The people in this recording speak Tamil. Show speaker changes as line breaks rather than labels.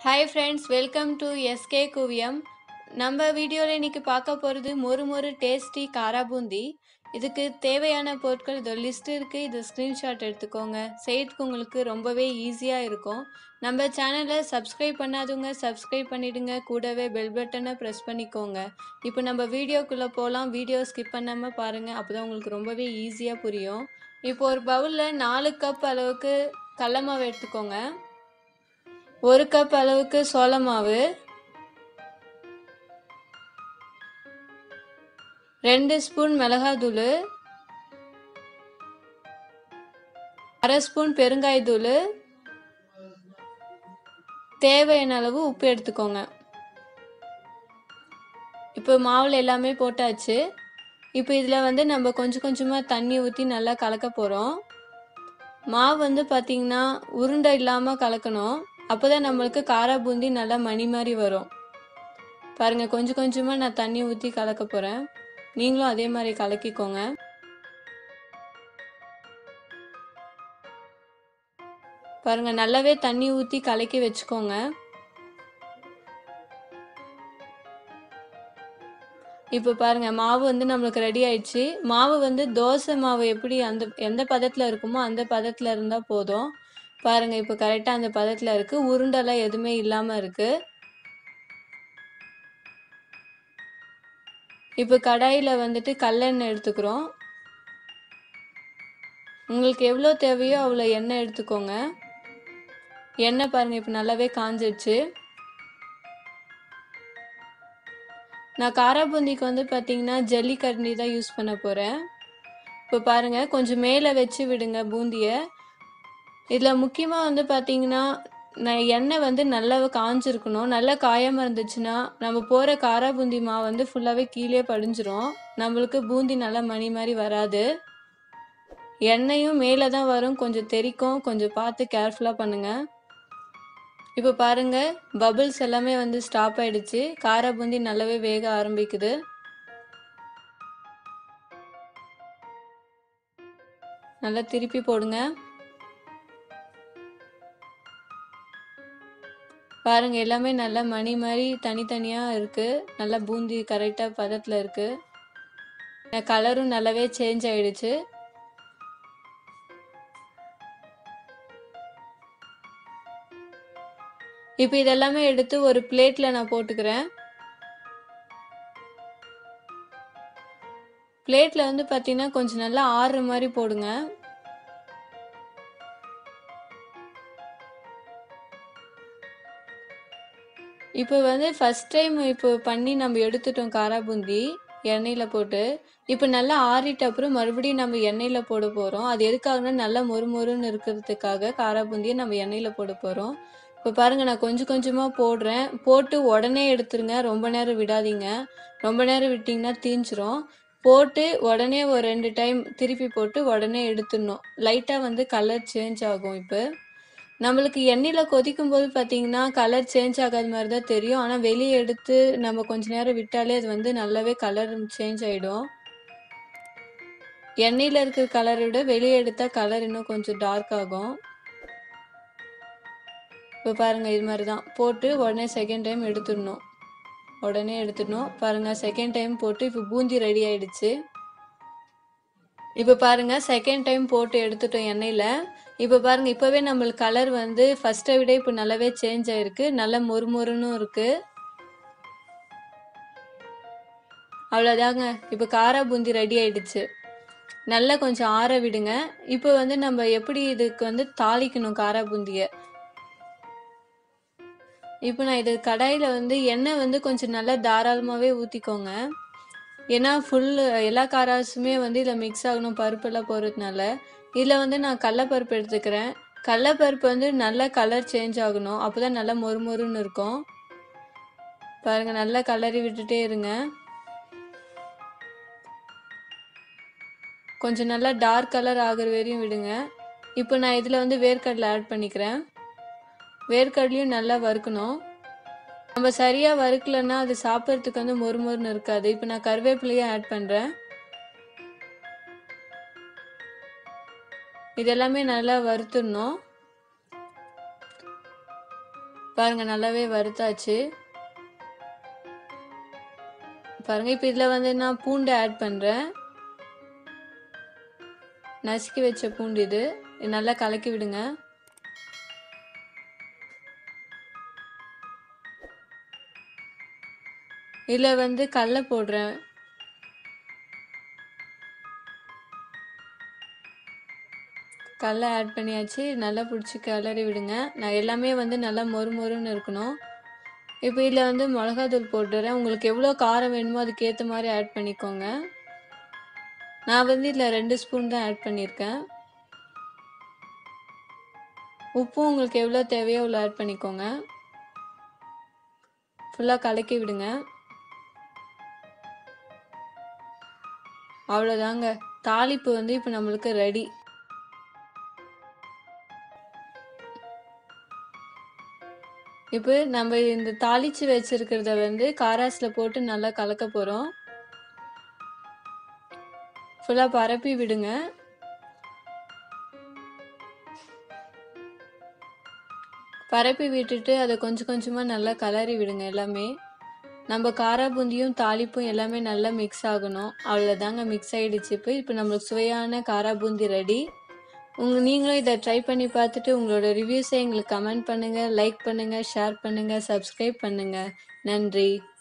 hi friends welcome to SK Kuviyam நம்ம வீடியோவில் இன்னைக்கு பார்க்க போகிறது மொறு மொறு டேஸ்டி காரா பூந்தி இதுக்கு தேவையான பொருட்கள் இது லிஸ்ட் இருக்குது இது ஸ்க்ரீன்ஷாட் எடுத்துக்கோங்க செய்யறதுக்கு உங்களுக்கு ரொம்பவே ஈஸியாக இருக்கும் நம்ம சேனலை சப்ஸ்கிரைப் பண்ணாதவங்க சப்ஸ்கிரைப் பண்ணிடுங்க கூடவே பெல் பட்டனை ப்ரெஸ் பண்ணிக்கோங்க இப்போ நம்ம வீடியோக்குள்ளே போகலாம் வீடியோ ஸ்கிப் பண்ணாமல் பாருங்கள் அப்போ தான் உங்களுக்கு ரொம்பவே ஈஸியாக புரியும் இப்போ ஒரு பவுலில் நாலு கப் அளவுக்கு கடல மாவு எடுத்துக்கோங்க ஒரு கப் அளவுக்கு சோள மாவு ரெண்டு ஸ்பூன் மிளகாத்தூள் அரை ஸ்பூன் பெருங்காயத்தூள் தேவையான அளவு உப்பு எடுத்துக்கோங்க இப்போ மாவில் எல்லாமே போட்டாச்சு இப்போ இதில் வந்து நம்ம கொஞ்சம் கொஞ்சமாக தண்ணி ஊற்றி நல்லா கலக்க போகிறோம் மாவு வந்து பார்த்திங்கன்னா உருண்டை இல்லாமல் கலக்கணும் அப்போ தான் நம்மளுக்கு காரா பூந்தி நல்லா மணி மாதிரி வரும் பாருங்கள் கொஞ்சம் கொஞ்சமாக நான் தண்ணி ஊற்றி கலக்க போகிறேன் நீங்களும் அதே மாதிரி கலக்கிக்கோங்க பாருங்க நல்லாவே தண்ணி ஊற்றி கலக்கி வச்சுக்கோங்க இப்போ பாருங்க மாவு வந்து நம்மளுக்கு ரெடி ஆயிடுச்சு மாவு வந்து தோசை மாவு எப்படி அந்த எந்த பதத்தில் இருக்குமோ அந்த பதத்தில் இருந்தால் போதும் பாருங்க இப்போ கரெக்டாக அந்த பதத்தில் இருக்கு உருண்டெல்லாம் எதுவுமே இல்லாமல் இருக்கு இப்போ கடாயில் வந்துட்டு கல்லெண்ணெய் எடுத்துக்கிறோம் உங்களுக்கு எவ்வளோ தேவையோ அவ்வளோ எண்ணெய் எடுத்துக்கோங்க எண்ணெய் பாருங்கள் இப்போ நல்லாவே காஞ்சிடுச்சு நான் காராபூந்திக்கு வந்து பார்த்தீங்கன்னா ஜல்லிக்கரண்டி தான் யூஸ் பண்ண போகிறேன் இப்போ பாருங்கள் கொஞ்சம் மேலே வச்சு விடுங்க பூந்தியை இதில் முக்கியமாக வந்து பார்த்தீங்கன்னா நான் எண்ணெய் வந்து நல்லா காஞ்சிருக்கணும் நல்லா காயாமல் இருந்துச்சுன்னா நம்ம போகிற காரா பூந்தி மாவு வந்து ஃபுல்லாகவே கீழே படிஞ்சிரும் நம்மளுக்கு பூந்தி நல்லா மணி மாதிரி வராது எண்ணெயும் மேலே தான் வரும் கொஞ்சம் தெறிக்கும் கொஞ்சம் பார்த்து கேர்ஃபுல்லாக பண்ணுங்கள் இப்போ பாருங்கள் பபிள்ஸ் எல்லாமே வந்து ஸ்டாப் ஆயிடுச்சு காரா பூந்தி நல்லாவே வேக ஆரம்பிக்குது நல்லா திருப்பி போடுங்க பாருங்க எல்லாமே நல்லா மணி மாதிரி தனித்தனியாக இருக்குது நல்லா பூந்தி கரெக்டாக பதத்தில் இருக்குது கலரும் நல்லாவே சேஞ்ச் ஆயிடுச்சு இப்போ இதெல்லாமே எடுத்து ஒரு பிளேட்டில் நான் போட்டுக்கிறேன் பிளேட்டில் வந்து பார்த்தீங்கன்னா கொஞ்சம் நல்லா ஆறுற மாதிரி போடுங்க இப்போ வந்து ஃபஸ்ட் டைம் இப்போ பண்ணி நம்ம எடுத்துட்டோம் காரா பூந்தி எண்ணெயில் போட்டு இப்போ நல்லா ஆறிட்ட அப்புறம் மறுபடியும் நம்ம எண்ணெயில் போட போகிறோம் அது எதுக்காகனா நல்லா மொறு மொறுன்னு இருக்கிறதுக்காக காரா பூந்தியை நம்ம எண்ணெயில் போட போகிறோம் இப்போ பாருங்கள் நான் கொஞ்சம் கொஞ்சமாக போடுறேன் போட்டு உடனே எடுத்துருங்க ரொம்ப நேரம் விடாதீங்க ரொம்ப நேரம் விட்டிங்கன்னா தீஞ்சிரும் போட்டு உடனே ஒரு ரெண்டு டைம் திருப்பி போட்டு உடனே எடுத்துடணும் லைட்டாக வந்து கலர் சேஞ்ச் ஆகும் இப்போ நம்மளுக்கு எண்ணெயில் கொதிக்கும் போது பார்த்தீங்கன்னா கலர் சேஞ்ச் ஆகாத மாதிரி தான் தெரியும் ஆனால் வெளியே எடுத்து நம்ம கொஞ்ச நேரம் விட்டாலே அது வந்து நல்லாவே கலர் சேஞ்ச் ஆகிடும் எண்ணெயில் இருக்கிற கலரை விட வெளியே எடுத்தால் கலர் இன்னும் கொஞ்சம் டார்க் ஆகும் இப்போ பாருங்கள் இது மாதிரி தான் போட்டு உடனே செகண்ட் டைம் எடுத்துடணும் உடனே எடுத்துடணும் பாருங்கள் செகண்ட் டைம் போட்டு இப்போ பூந்தி ரெடி ஆயிடுச்சு இப்போ பாருங்கள் செகண்ட் டைம் போட்டு எடுத்துட்டோம் எண்ணெயில் இப்போ பாருங்கள் இப்போவே நம்மளுக்கு கலர் வந்து ஃபஸ்ட்டை விட இப்போ நல்லாவே சேஞ்ச் ஆயிருக்கு நல்லா மொறு மொறுன்னு இருக்குது அவ்வளோதாங்க இப்போ காரா பூந்தி ரெடி ஆயிடுச்சு நல்லா கொஞ்சம் ஆற விடுங்க இப்போ வந்து நம்ம எப்படி இதுக்கு வந்து தாளிக்கணும் காரா பூந்தியை இப்போ நான் இது கடாயில் வந்து எண்ணெய் வந்து கொஞ்சம் நல்லா தாராளமாகவே ஊற்றிக்கோங்க ஏன்னா ஃபுல் எல்லா காராஸுமே வந்து இதில் மிக்ஸ் ஆகணும் பருப்பெல்லாம் போகிறதுனால இதில் வந்து நான் கடலப்பருப்பு எடுத்துக்கிறேன் கடலப்பருப்பு வந்து நல்லா கலர் சேஞ்ச் ஆகணும் அப்போ தான் நல்லா மொறு மொறுன்னு இருக்கும் பாருங்கள் நல்லா கலரி விட்டுட்டே இருங்க கொஞ்சம் நல்லா டார்க் கலர் ஆகிற வரையும் விடுங்க இப்போ நான் இதில் வந்து வேர்க்கடலை ஆட் பண்ணிக்கிறேன் வேர்க்கடலையும் நல்லா வறுக்கணும் நம்ம சரியாக வறுக்கலன்னா அது சாப்பிட்றதுக்கு வந்து மொறு மொறுன்னு இருக்காது இப்போ நான் கருவேப்பிலையும் ஆட் பண்ணுறேன் இதெல்லாமே நல்லா வறுத்துடணும் பாருங்க நல்லாவே வறுத்தாச்சு பாருங்க இப்போ இதில் வந்து நான் பூண்டு ஆட் பண்ணுறேன் நசுக்கி வச்ச பூண்டு இது இது நல்லா கலக்கி விடுங்க இதில் வந்து கடலை போடுறேன் கடலை ஆட் பண்ணியாச்சு நல்லா பிடிச்சி கிளறி விடுங்க நான் எல்லாமே வந்து நல்லா மொறு மொறுன்னு இருக்கணும் இப்போ இதில் வந்து மிளகாத்தூள் போட்டுறேன் உங்களுக்கு எவ்வளோ காரம் வேணுமோ அதுக்கேற்ற மாதிரி ஆட் பண்ணிக்கோங்க நான் வந்து இதில் ரெண்டு ஸ்பூன் தான் ஆட் பண்ணியிருக்கேன் உப்பும் உங்களுக்கு எவ்வளோ தேவையோ அவ்வளோ ஆட் பண்ணிக்கோங்க ஃபுல்லாக கலக்கி விடுங்க அவ்வளோதாங்க தாளிப்பு வந்து இப்போ நம்மளுக்கு ரெடி இப்போ நம்ம இந்த தாளிச்சு வச்சிருக்கிறத வந்து காராஸில் போட்டு நல்லா கலக்க போகிறோம் ஃபுல்லாக பரப்பி விடுங்க பரப்பி விட்டுட்டு அதை கொஞ்சம் கொஞ்சமாக நல்லா கலரி விடுங்க எல்லாமே நம்ம காரா பூந்தியும் தாளிப்பும் எல்லாமே நல்லா மிக்ஸ் ஆகணும் அவ்வளோதாங்க மிக்ஸ் ஆகிடுச்சு இப்போ இப்போ நம்மளுக்கு சுவையான காரா பூந்தி ரெடி உங்கள் நீங்களும் இதை ட்ரை பண்ணி பார்த்துட்டு உங்களோட ரிவ்யூஸை எங்களுக்கு கமெண்ட் பண்ணுங்கள் லைக் பண்ணுங்கள் ஷேர் பண்ணுங்கள் சப்ஸ்கிரைப் பண்ணுங்கள் நன்றி